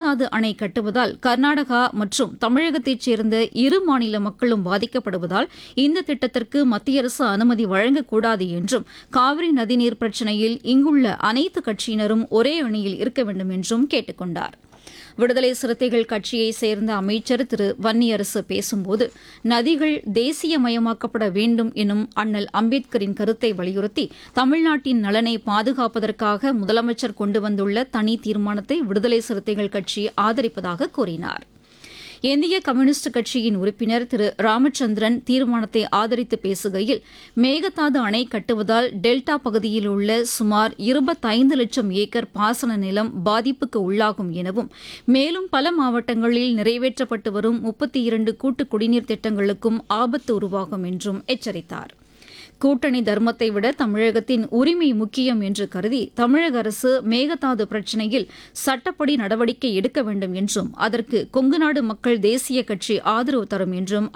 மேகதாது அணை கட்டுவதால் கர்நாடகா மற்றும் தமிழகத்தைச் சேர்ந்த இரு மாநில மக்களும் பாதிக்கப்படுவதால் இந்த திட்டத்திற்கு மத்திய அரசு அனுமதி வழங்கக்கூடாது என்றும் காவிரி நதிநீர் பிரச்சினையில் இங்குள்ள அனைத்து கட்சியினரும் ஒரே அணியில் இருக்க வேண்டும் என்றும் கேட்டுக் கொண்டார் விடுதலை சிறுத்தைகள் கட்சியைச் சேர்ந்த அமைச்சர் திரு வன்னியரசு பேசும்போது நதிகள் தேசியமயமாக்கப்பட வேண்டும் எனும் அண்ணல் அம்பேத்கரின் கருத்தை வலியுறுத்தி தமிழ்நாட்டின் நலனை பாதுகாப்பதற்காக முதலமைச்சர் கொண்டு வந்துள்ள தனி தீர்மானத்தை விடுதலை சிறுத்தைகள் கட்சி ஆதரிப்பதாக கூறினார் இந்திய கம்யூனிஸ்ட் கட்சியின் உறுப்பினர் திரு ராமச்சந்திரன் தீர்மானத்தை ஆதரித்து பேசுகையில் மேகதாது அணை கட்டுவதால் டெல்டா பகுதியில் உள்ள சுமார் இருபத்தைந்து லட்சம் ஏக்கர் பாசன நிலம் பாதிப்புக்கு உள்ளாகும் எனவும் மேலும் பல மாவட்டங்களில் நிறைவேற்றப்பட்டு வரும் முப்பத்தி இரண்டு கூட்டு குடிநீர் திட்டங்களுக்கும் ஆபத்து உருவாகும் என்றும் எச்சரித்தார் கூட்டணி தர்மத்தை விட தமிழகத்தின் உரிமை முக்கியம் என்று கருதி தமிழக அரசு மேகதாது பிரச்சினையில் சட்டப்படி நடவடிக்கை எடுக்க வேண்டும் என்றும் அதற்கு கொங்குநாடு மக்கள் தேசிய கட்சி ஆதரவு தரும் என்றும்